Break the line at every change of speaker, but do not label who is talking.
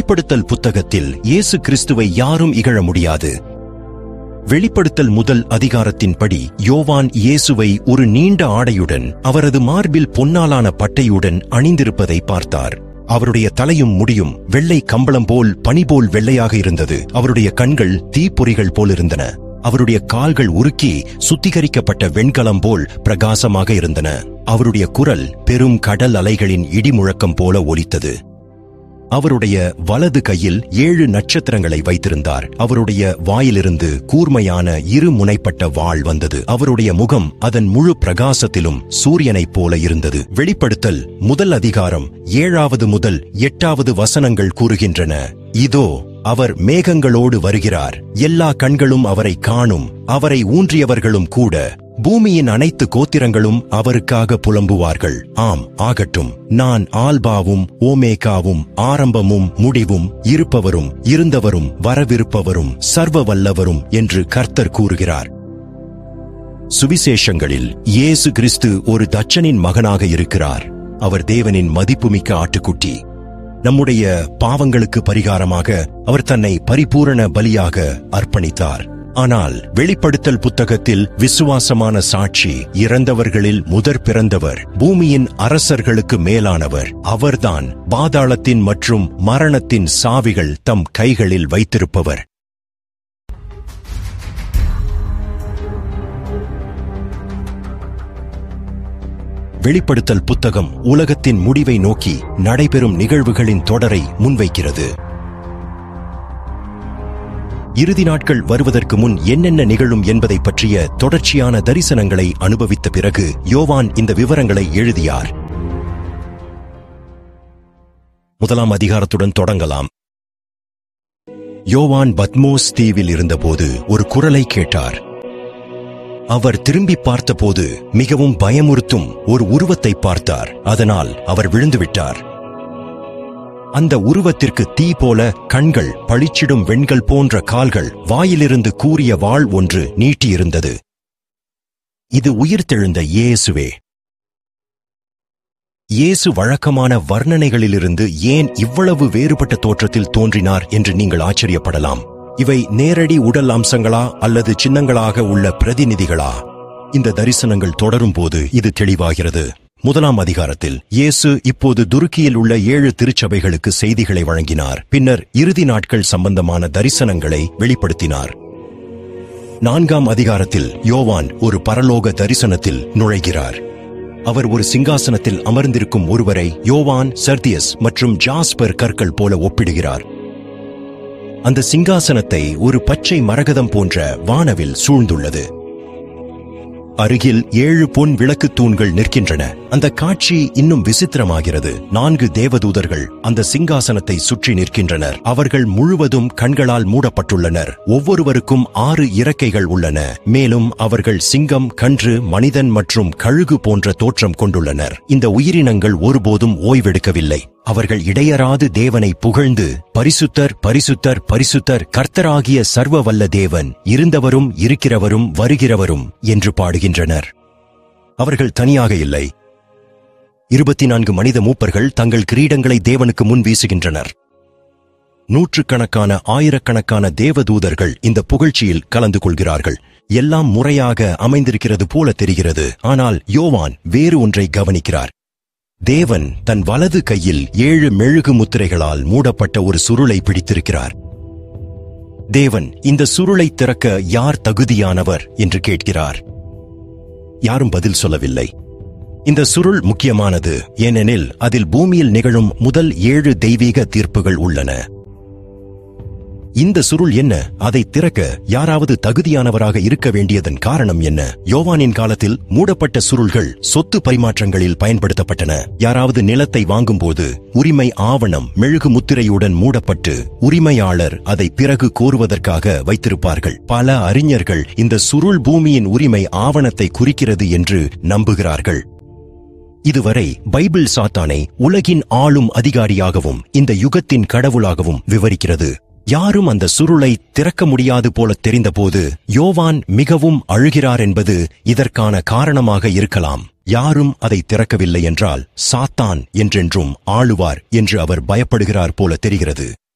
வெளிப்படுத்தல் புத்தகத்தில் இயேசு கிறிஸ்துவை யாரும் இகழ முடியாது வெளிப்படுத்தல் முதல் அதிகாரத்தின்படி யோவான் இயேசுவை ஒரு நீண்ட ஆடையுடன் அவரது மார்பில் பொன்னாலான பட்டையுடன் அணிந்திருப்பதை பார்த்தார் அவருடைய தலையும் முடியும் வெள்ளை கம்பளம் போல் பனி போல் வெள்ளையாக இருந்தது அவருடைய கண்கள் தீப்பொறிகள் போல் இருந்தன அவருடைய கால்கள் உருக்கி சுத்திகரிக்கப்பட்ட வெண்கலம் போல் பிரகாசமாக இருந்தன அவருடைய குரல் பெரும் கடல் அலைகளின் இடி முழக்கம் போல ஒலித்தது அவருடைய வலது கையில் ஏழு நட்சத்திரங்களை வைத்திருந்தார் அவருடைய வாயிலிருந்து கூர்மையான இரு முனைப்பட்ட வாள் வந்தது அவருடைய முகம் அதன் முழு பிரகாசத்திலும் சூரியனைப் போல இருந்தது வெளிப்படுத்தல் முதல் அதிகாரம் ஏழாவது முதல் எட்டாவது வசனங்கள் கூறுகின்றன இதோ அவர் மேகங்களோடு வருகிறார் எல்லா கண்களும் அவரை காணும் அவரை ஊன்றியவர்களும் கூட பூமியின் அனைத்து கோத்திரங்களும் அவருக்காக புலம்புவார்கள் ஆம் ஆகட்டும் நான் ஆல்பாவும் ஓமேகாவும் ஆரம்பமும் முடிவும் இருப்பவரும் இருந்தவரும் வரவிருப்பவரும் சர்வ வல்லவரும் என்று கர்த்தர் கூறுகிறார் சுவிசேஷங்களில் இயேசு கிறிஸ்து ஒரு தச்சனின் மகனாக இருக்கிறார் அவர் தேவனின் மதிப்புமிக்க ஆட்டுக்குட்டி நம்முடைய பாவங்களுக்கு பரிகாரமாக அவர் தன்னை பரிபூரண பலியாக அர்ப்பணித்தார் ஆனால் வெளிப்படுத்தல் புத்தகத்தில் விசுவாசமான சாட்சி இறந்தவர்களில் முதற் பிறந்தவர் பூமியின் அரசர்களுக்கு மேலானவர் அவர்தான் பாதாளத்தின் மற்றும் மரணத்தின் சாவிகள் தம் கைகளில் வைத்திருப்பவர் வெளிப்படுத்தல் புத்தகம் உலகத்தின் முடிவை நோக்கி நடைபெறும் நிகழ்வுகளின் தொடரை முன்வைக்கிறது இறுதி நாட்கள் வருவதற்கு முன் என்னென்ன நிகழும் என்பதை பற்றிய தொடர்ச்சியான தரிசனங்களை அனுபவித்த பிறகு யோவான் இந்த விவரங்களை எழுதியார் முதலாம் அதிகாரத்துடன் தொடங்கலாம் யோவான் பத்மோஸ் தீவில் இருந்தபோது ஒரு குரலை கேட்டார் அவர் திரும்பி பார்த்தபோது மிகவும் பயமுறுத்தும் ஒரு உருவத்தை பார்த்தார் அதனால் அவர் விழுந்துவிட்டார் அந்த உருவத்திற்கு தீ போல கண்கள் பளிச்சிடும் வெண்கள் போன்ற கால்கள் வாயிலிருந்து கூறிய வாள் ஒன்று நீட்டியிருந்தது இது உயிர்த்தெழுந்த இயேசுவே இயேசு வழக்கமான வர்ணனைகளிலிருந்து ஏன் இவ்வளவு வேறுபட்ட தோற்றத்தில் தோன்றினார் என்று நீங்கள் ஆச்சரியப்படலாம் இவை நேரடி உடல் அம்சங்களா அல்லது சின்னங்களாக உள்ள பிரதிநிதிகளா இந்த தரிசனங்கள் தொடரும் போது இது தெளிவாகிறது முதலாம் அதிகாரத்தில் இயேசு இப்போது துருக்கியில் உள்ள ஏழு திருச்சபைகளுக்கு செய்திகளை வழங்கினார் பின்னர் இறுதி நாட்கள் சம்பந்தமான தரிசனங்களை வெளிப்படுத்தினார் நான்காம் அதிகாரத்தில் யோவான் ஒரு பரலோக தரிசனத்தில் நுழைகிறார் அவர் ஒரு சிங்காசனத்தில் அமர்ந்திருக்கும் ஒருவரை யோவான் சர்தியஸ் மற்றும் ஜாஸ்பர் கற்கள் போல ஒப்பிடுகிறார் அந்த சிங்காசனத்தை ஒரு பச்சை மரகதம் போன்ற வானவில் சூழ்ந்துள்ளது அருகில் ஏழு பொன் விளக்கு தூண்கள் நிற்கின்றன அந்த காட்சி இன்னும் விசித்திரமாகிறது நான்கு தேவதூதர்கள் அந்த சிங்காசனத்தை சுற்றி நிற்கின்றனர் அவர்கள் முழுவதும் கண்களால் மூடப்பட்டுள்ளனர் ஒவ்வொருவருக்கும் ஆறு இறக்கைகள் உள்ளன மேலும் அவர்கள் சிங்கம் கன்று மனிதன் மற்றும் கழுகு போன்ற தோற்றம் கொண்டுள்ளனர் இந்த உயிரினங்கள் ஒருபோதும் ஓய்வெடுக்கவில்லை அவர்கள் இடையராது தேவனை புகழ்ந்து பரிசுத்தர் பரிசுத்தர் பரிசுத்தர் கர்த்தராகிய சர்வ வல்ல தேவன் இருந்தவரும் இருக்கிறவரும் வருகிறவரும் என்று பாடுகின்றனர் அவர்கள் தனியாக இல்லை இருபத்தி நான்கு மனித மூப்பர்கள் தங்கள் கிரீடங்களை தேவனுக்கு முன் வீசுகின்றனர் நூற்றுக்கணக்கான ஆயிரக்கணக்கான தேவதூதர்கள் இந்த புகழ்ச்சியில் கலந்து கொள்கிறார்கள் எல்லாம் முறையாக அமைந்திருக்கிறது போல தெரிகிறது ஆனால் யோவான் வேறு ஒன்றை கவனிக்கிறார் தேவன் தன் வலது கையில் ஏழு மெழுகு முத்திரைகளால் மூடப்பட்ட ஒரு சுருளை பிடித்திருக்கிறார் தேவன் இந்த சுருளை திறக்க யார் தகுதியானவர் என்று கேட்கிறார் யாரும் பதில் சொல்லவில்லை இந்த சுருள் முக்கியமானது ஏனெனில் அதில் பூமியில் நிகழும் முதல் ஏழு தெய்வீக தீர்ப்புகள் உள்ளன இந்த சுருள் என்ன அதை திறக்க யாராவது தகுதியானவராக இருக்க வேண்டியதன் காரணம் என்ன யோவானின் காலத்தில் மூடப்பட்ட சுருள்கள் சொத்து பரிமாற்றங்களில் பயன்படுத்தப்பட்டன யாராவது நிலத்தை வாங்கும்போது உரிமை ஆவணம் மெழுகு முத்திரையுடன் மூடப்பட்டு உரிமையாளர் அதை பிறகு கோருவதற்காக வைத்திருப்பார்கள் பல அறிஞர்கள் இந்த சுருள் பூமியின் உரிமை ஆவணத்தை குறிக்கிறது என்று நம்புகிறார்கள் இதுவரை பைபிள் சாத்தானை உலகின் ஆளும் அதிகாரியாகவும் இந்த யுகத்தின் கடவுளாகவும் விவரிக்கிறது யாரும் அந்த சுருளை திறக்க முடியாது போல தெரிந்தபோது யோவான் மிகவும் அழுகிறார் என்பது இதற்கான காரணமாக இருக்கலாம் யாரும் அதை திறக்கவில்லை என்றால் சாத்தான் என்றென்றும் ஆளுவார் என்று அவர் பயப்படுகிறார் போல தெரிகிறது